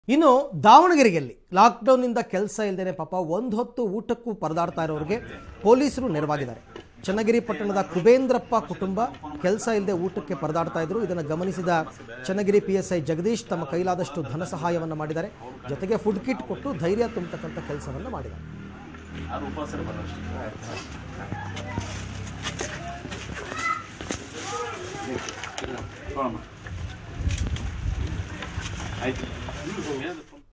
ಇನ್ನು ದಾವಣಗೆರೆಯಲ್ಲಿ ಲಾಕ್ಡೌನ್ನಿಂದ ಕೆಲಸ ಇಲ್ಲದೇನೆ ಪಾಪ ಒಂದು ಹೊತ್ತು ಊಟಕ್ಕೂ ಪರದಾಡ್ತಾ ಇರೋರಿಗೆ ಪೊಲೀಸರು ನೆರವಾಗಿದ್ದಾರೆ ಚನ್ನಗಿರಿ ಪಟ್ಟಣದ ಕುಬೇಂದ್ರಪ್ಪ ಕುಟುಂಬ ಕೆಲಸ ಇಲ್ಲದೆ ಊಟಕ್ಕೆ ಪರದಾಡ್ತಾ ಇದ್ರು ಇದನ್ನು ಗಮನಿಸಿದ Channagiri P S I Jagadish ತಮ್ಮ ಕೈಲಾದಷ್ಟು ಧನ ಸಹಾಯವನ್ನು ಮಾಡಿದ್ದಾರೆ ಜೊತೆಗೆ ಫುಡ್ ಕಿಟ್ ಕೊಟ್ಟು ಧೈರ್ಯ ತುಂಬತಕ್ಕಂಥ ಕೆಲಸವನ್ನು ಮಾಡಿದ್ದಾರೆ ಯಾರು ಉಪವಾಸರು ಬರೋಷ್ಟು ಆಯ್ತು